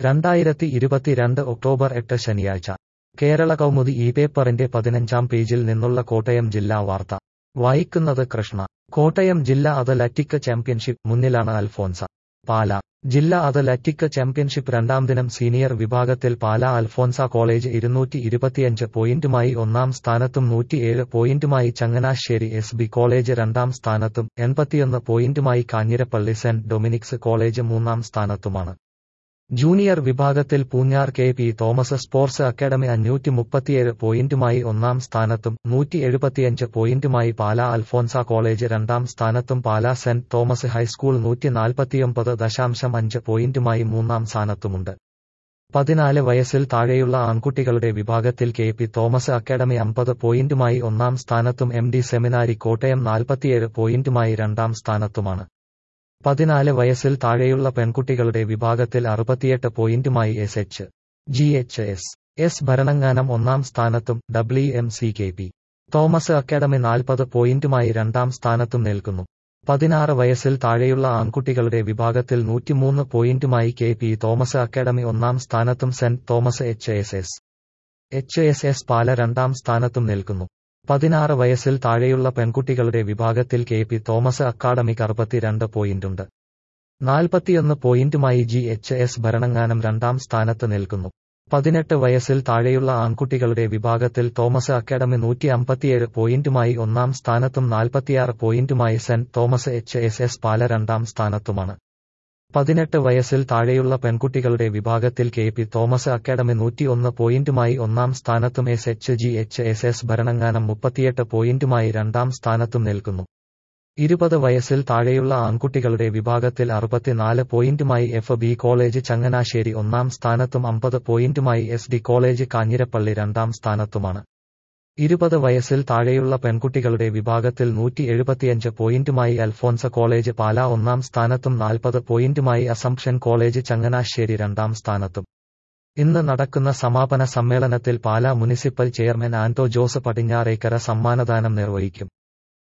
രണ്ടായിരത്തി ഇരുപത്തിരണ്ട് ഒക്ടോബർ എട്ട് ശനിയാഴ്ച കേരള കൗമുദി ഈ പേപ്പറിന്റെ പതിനഞ്ചാം പേജിൽ നിന്നുള്ള കോട്ടയം ജില്ലാ വാർത്ത വായിക്കുന്നത് കൃഷ്ണ കോട്ടയം ജില്ലാ അത്ലറ്റിക് ചാമ്പ്യൻഷിപ്പ് മുന്നിലാണ് അൽഫോൻസ പാല ജില്ലാ അത്ലറ്റിക് ചാമ്പ്യൻഷിപ്പ് രണ്ടാം ദിനം സീനിയർ വിഭാഗത്തിൽ പാല അൽഫോൻസ കോളേജ് ഇരുന്നൂറ്റി ഇരുപത്തിയഞ്ച് പോയിന്റുമായി ഒന്നാം സ്ഥാനത്തും നൂറ്റിയേഴ് പോയിന്റുമായി ചങ്ങനാശ്ശേരി എസ് ബി കോളേജ് രണ്ടാം സ്ഥാനത്തും എൺപത്തിയൊന്ന് പോയിന്റുമായി കാഞ്ഞിരപ്പള്ളി സെന്റ് ഡൊമിനിക്സ് കോളേജ് മൂന്നാം സ്ഥാനത്തുമാണ് ജൂനിയർ വിഭാഗത്തിൽ Poonjar K P Thomas sports academy അഞ്ഞൂറ്റി മുപ്പത്തിയേഴ് പോയിന്റുമായി ഒന്നാം സ്ഥാനത്തും നൂറ്റി എഴുപത്തിയഞ്ച് പോയിന്റുമായി പാല അൽഫോൻസ കോളേജ് രണ്ടാം സ്ഥാനത്തും പാല സെന്റ് തോമസ് ഹൈസ്കൂൾ നൂറ്റി നാൽപ്പത്തിയൊമ്പത് ദശാംശം അഞ്ച് പോയിന്റുമായി മൂന്നാം സ്ഥാനത്തുമുണ്ട് പതിനാല് വയസ്സിൽ താഴെയുള്ള ആൺകുട്ടികളുടെ വിഭാഗത്തിൽ കെ പി തോമസ് അക്കാദമി അമ്പത് പോയിന്റുമായി ഒന്നാം സ്ഥാനത്തും എം ഡി സെമിനാരി കോട്ടയം നാൽപ്പത്തിയേഴ് പോയിന്റുമായി രണ്ടാം സ്ഥാനത്തുമാണ് പതിനാല് വയസ്സിൽ താഴെയുള്ള പെൺകുട്ടികളുടെ വിഭാഗത്തിൽ അറുപത്തിയെട്ട് പോയിന്റുമായി S H G H S S Bharananganam ഒന്നാം സ്ഥാനത്തും W M C K P Thomas academy നാൽപ്പത് പോയിന്റുമായി രണ്ടാം സ്ഥാനത്തും നിൽക്കുന്നു പതിനാറ് വയസ്സിൽ താഴെയുള്ള ആൺകുട്ടികളുടെ വിഭാഗത്തിൽ നൂറ്റിമൂന്ന് പോയിന്റുമായി കെ പി തോമസ് അക്കാദമി ഒന്നാം സ്ഥാനത്തും saint Thomas H S S H S S Pala രണ്ടാം സ്ഥാനത്തും നിൽക്കുന്നു പതിനാറ് വയസ്സിൽ താഴെയുള്ള പെൺകുട്ടികളുടെ വിഭാഗത്തിൽ കെ പി തോമസ് അക്കാഡമിക് അറുപത്തിരണ്ട് പോയിന്റുണ്ട് നാൽപ്പത്തിയൊന്ന് പോയിന്റുമായി ജി എച്ച് എസ് ഭരണങ്ങാനം രണ്ടാം സ്ഥാനത്ത് നിൽക്കുന്നു പതിനെട്ട് വയസ്സിൽ താഴെയുള്ള ആൺകുട്ടികളുടെ വിഭാഗത്തിൽ തോമസ് അക്കാഡമി നൂറ്റി അമ്പത്തിയേഴ് പോയിന്റുമായി ഒന്നാം സ്ഥാനത്തും നാൽപ്പത്തിയാറ് പോയിന്റുമായി saint Thomas H S S Pala രണ്ടാം സ്ഥാനത്തുമാണ് പതിനെട്ട് വയസ്സിൽ താഴെയുള്ള പെൺകുട്ടികളുടെ വിഭാഗത്തിൽ കെ പി തോമസ് അക്കാദമി നൂറ്റിയൊന്ന് പോയിന്റുമായി ഒന്നാം സ്ഥാനത്തും S H G H S S Bharananganam മുപ്പത്തിയെട്ട് പോയിന്റുമായി രണ്ടാം സ്ഥാനത്തും നിൽക്കുന്നു ഇരുപത് വയസ്സിൽ താഴെയുള്ള ആൺകുട്ടികളുടെ വിഭാഗത്തിൽ അറുപത്തിനാല് പോയിന്റുമായി എഫ് ബി കോളേജ് ചങ്ങനാശ്ശേരി ഒന്നാം സ്ഥാനത്തും അമ്പത് പോയിന്റുമായി എസ് ഡി കോളേജ് കാഞ്ഞിരപ്പള്ളി രണ്ടാം സ്ഥാനത്തുമാണ് ഇരുപത് വയസ്സിൽ താഴെയുള്ള പെൺകുട്ടികളുടെ വിഭാഗത്തിൽ നൂറ്റി എഴുപത്തിയഞ്ച് പോയിന്റുമായി അൽഫോൻസ കോളേജ് പാല ഒന്നാം സ്ഥാനത്തും നാൽപ്പത് പോയിന്റുമായി അസംപ്ഷൻ കോളേജ് ചങ്ങനാശ്ശേരി രണ്ടാം സ്ഥാനത്തും ഇന്ന് നടക്കുന്ന സമാപന സമ്മേളനത്തിൽ പാല മുനിസിപ്പൽ ചെയർമാൻ ആന്റോ ജോസ് പടിഞ്ഞാറേക്കര സമ്മാനദാനം നിർവഹിക്കും